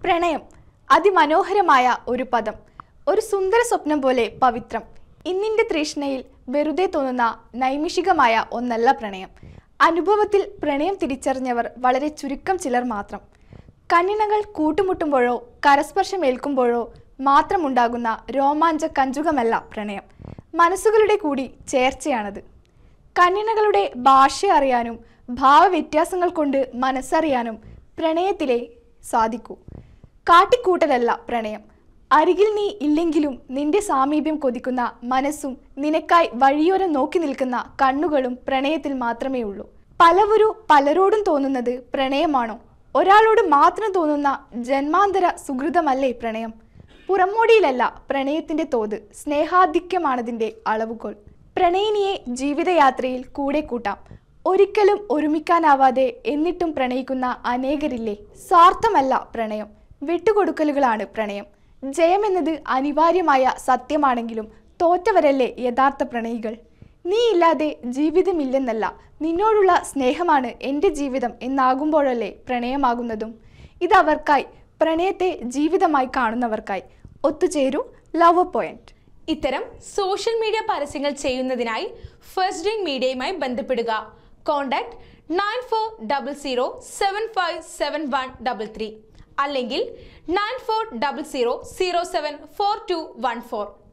പ്രണയം അതിമനോഹരമായ ഒരു പദം ഒരു സുന്ദര സ്വപ്നം പോലെ പവിത്രം ഇന്നിന്റെ തൃഷ്ണയിൽ വെറുതെ തോന്നുന്ന നൈമിഷികമായ ഒന്നല്ല പ്രണയം അനുഭവത്തിൽ പ്രണയം തിരിച്ചറിഞ്ഞവർ വളരെ ചുരുക്കം ചിലർ മാത്രം കണ്ണിണകൾ കൂട്ടുമുട്ടുമ്പോഴോ കരസ്പർശമേൽക്കുമ്പോഴോ മാത്രമുണ്ടാകുന്ന രോമാഞ്ച കഞ്ചുകമല്ല പ്രണയം മനസ്സുകളുടെ കൂടി ചേർച്ചയാണത് കണ്ണിണകളുടെ ഭാഷ അറിയാനും ഭാവവ്യത്യാസങ്ങൾ കൊണ്ട് മനസ്സറിയാനും പ്രണയത്തിലെ സാധിക്കൂ കാട്ടിക്കൂട്ടലല്ല പ്രണയം അരികിൽ നീ ഇല്ലെങ്കിലും നിന്റെ സാമീപ്യം കൊതിക്കുന്ന മനസ്സും നിനക്കായി വഴിയോരം നോക്കി നിൽക്കുന്ന കണ്ണുകളും പ്രണയത്തിൽ മാത്രമേ ഉള്ളൂ പലവരു പലരോടും തോന്നുന്നത് പ്രണയമാണോ ഒരാളോട് മാത്രം തോന്നുന്ന ജന്മാന്തര സുഹൃതമല്ലേ പ്രണയം പുറമോടിയിലല്ല പ്രണയത്തിന്റെ തോത് സ്നേഹാധിക്യമാണതിന്റെ അളവുകോൽ പ്രണയിനിയെ ജീവിതയാത്രയിൽ കൂടെ കൂട്ടാം ഒരിക്കലും ഒരുമിക്കാനാവാതെ എന്നിട്ടും പ്രണയിക്കുന്ന അനേകരില്ലേ സ്വാർത്ഥമല്ല പ്രണയം വിട്ടുകൊടുക്കലുകളാണ് പ്രണയം ജയമെന്നത് അനിവാര്യമായ സത്യമാണെങ്കിലും തോറ്റവരല്ലേ യഥാർത്ഥ പ്രണയികൾ നീ ഇല്ലാതെ ജീവിതമില്ലെന്നല്ല നിന്നോടുള്ള സ്നേഹമാണ് എൻ്റെ ജീവിതം എന്നാകുമ്പോഴല്ലേ പ്രണയമാകുന്നതും ഇതവർക്കായി പ്രണയത്തെ ജീവിതമായി കാണുന്നവർക്കായി ഒത്തുചേരൂ ലവ് പോയിന്റ് ഇത്തരം സോഷ്യൽ മീഡിയ പരസ്യങ്ങൾ ചെയ്യുന്നതിനായി ഫസ്റ്റ് ഡ്രിങ്ക് മീഡിയയുമായി ബന്ധപ്പെടുക contact nine four double zero seven five seven one double three അല്ലെങ്കിൽ nine four double zero zero seven four two one four